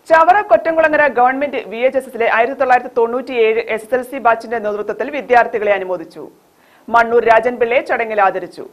Chavara Kottamkulangara government V H S S ആയിരത്തി തൊള്ളായിരത്തി തൊണ്ണൂറ്റിയേഴ് എസ് എസ് എൽ സി ബാച്ചിന്റെ നേതൃത്വത്തിൽ വിദ്യാർത്ഥികളെ അനുമോദിച്ചു മണ്ണൂർ രാജൻ പിള്ളയെ ചടങ്ങിൽ ആദരിച്ചു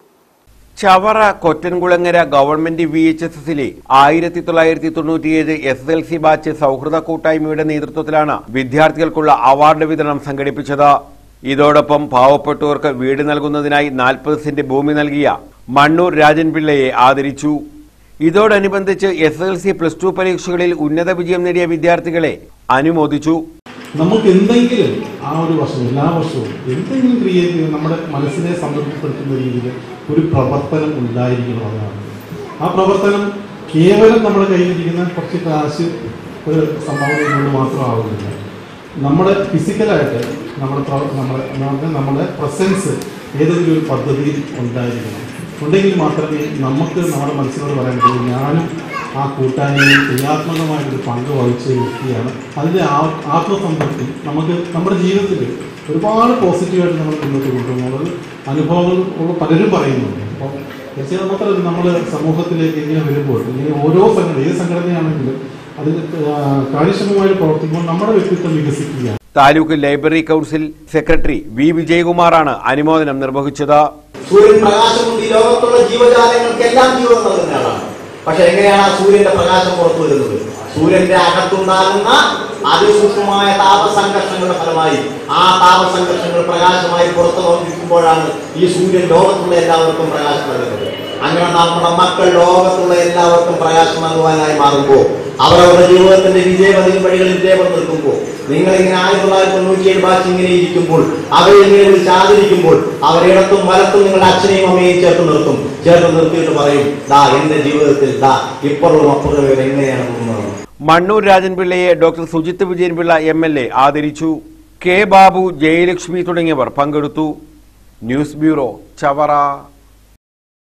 Chavara Kottankulangara government V H S S ആയിരത്തി തൊള്ളായിരത്തി തൊണ്ണൂറ്റിയേഴ് S S L C batch സൗഹൃദ കൂട്ടായ്മയുടെ നേതൃത്വത്തിലാണ് വിദ്യാർത്ഥികൾക്കുള്ള അവാർഡ് വിതരണം സംഘടിപ്പിച്ചത് ഇതോടൊപ്പം പാവപ്പെട്ടവർക്ക് വീട് നൽകുന്നതിനായി നാൽപ്പത് സെന്റ് ഭൂമി നൽകിയ മണ്ണൂർ രാജൻ പിള്ളയെ ആദരിച്ചു ഇതോടനുബന്ധിച്ച് S L C plus two പരീക്ഷകളിൽ ഉന്നത വിജയം നേടിയ വിദ്യാർത്ഥികളെ അനുമോദിച്ചു നമുക്ക് എന്തെങ്കിലും ആ ഒരു വർഷം എല്ലാ വർഷവും എന്തെങ്കിലും ക്രിയേറ്റ് ചെയ്ത് നമ്മുടെ മനസ്സിനെ സംതൃപ്തിപ്പെടുത്തുന്ന രീതിയിൽ ഒരു പ്രവർത്തനം ഉണ്ടായിരിക്കണം അതാണ് ആ പ്രവർത്തനം കേവലം നമ്മുടെ കയ്യിലിരിക്കുന്ന കുറച്ച് കാശ് ഒരു സംഭാവന കൊണ്ട് മാത്രമാവുന്നില്ല നമ്മുടെ ഫിസിക്കലായിട്ട് നമ്മുടെ പ്രവ- നമ്മുടെ എന്ന് പറഞ്ഞാൽ നമ്മുടെ പ്രസൻസ് ഏതെങ്കിലും ഒരു പദ്ധതിയിൽ ഉണ്ടായിരിക്കണം ഉണ്ടെങ്കിൽ മാത്രമേ നമുക്ക് നമ്മുടെ മനസ്സിനോട് പറയാൻ കഴിയൂ ഞാനും ആ കൂട്ടായ്മയിൽ ക്രിയാത്മകമായിട്ടൊരു പങ്ക് വഹിച്ച വ്യക്തിയാണ് അതിൻ്റെ ആ ആത്മസംതൃപ്തി നമുക്ക് നമ്മുടെ ജീവിതത്തിൽ ഒരുപാട് പോസിറ്റീവായിട്ട് നമ്മൾ മുന്നോട്ട് കൊണ്ടുപോകുന്നത് അനുഭവങ്ങൾ ഉള്ള പലരും പറയുന്നുണ്ട് അപ്പോൾ തീർച്ചയായും മാത്രമല്ല നമ്മൾ സമൂഹത്തിലേക്ക് ഇങ്ങനെ വരുമ്പോൾ ഇങ്ങനെ ഓരോ സംഘടന ഏത് സംഘടനയാണെങ്കിലും അതിൽ ആ, കാര്യക്ഷമമായി പ്രവർത്തിക്കുമ്പോൾ നമ്മുടെ വ്യക്തിത്വം വികസിക്കുകയാണ് taluk library council secretary V വിജയകുമാറാണ് അനുമോദനം നിർവഹിച്ചത് സൂര്യൻ പ്രകാശം കൊണ്ട് ഈ ലോകത്തുള്ള ജീവജാലങ്ങൾക്കെല്ലാം ജീവൻ നൽകുന്നയാളാണ് പക്ഷെ എങ്ങനെയാണ് ആ സൂര്യന്റെ പ്രകാശം പുറത്തു വരുന്നത് സൂര്യന്റെ അകത്തുണ്ടാകുന്ന അതിസൂക്ഷ്മമായ താപസംഘർഷങ്ങളുടെ ഫലമായി ആ താപസംഘർഷങ്ങൾ പ്രകാശമായി പുറത്തു നോക്കിക്കുമ്പോഴാണ് ഈ സൂര്യൻ ലോകത്തുള്ള എല്ലാവർക്കും പ്രകാശം നൽകുന്നത് അങ്ങനെ നമ്മുടെ മക്കൾ ലോകത്തുള്ള എല്ലാവർക്കും പ്രകാശം നൽകുവാനായി മാറുമ്പോൾ അവരവരുടെ ജീവിതത്തിന്റെ വിജയപതി വഴികളിൽ വിജയം നിൽക്കുമ്പോൾ നിങ്ങൾ ഇങ്ങനെ ആയിരത്തി തൊള്ളായിരത്തി തൊണ്ണൂറ്റിയേഴ് ബാച്ച് ഇങ്ങനെ ഇരിക്കുമ്പോൾ അവരെ ഇങ്ങനെ വിളിച്ച് ആദരിക്കുമ്പോൾ അവരിടത്തും വലത്തും നിങ്ങളുടെ അച്ഛനെയും അമ്മയെയും ചേർത്ത് നിർത്തും ചേർത്ത് നിർത്തിയിട്ട് പറയും ദാ എന്റെ ജീവിതത്തിൽ ദാ ഇപ്പുറവും അപ്പുറവും ഇവർ എങ്ങനെയാണ് പോകുന്നത് മണ്ണൂർ രാജൻപിള്ളയെ doctor Sujith Vijayan Pillai M L A ആദരിച്ചു കെ ബാബു ജയലക്ഷ്മി തുടങ്ങിയവർ പങ്കെടുത്തു ന്യൂസ് ബ്യൂറോ ചവറ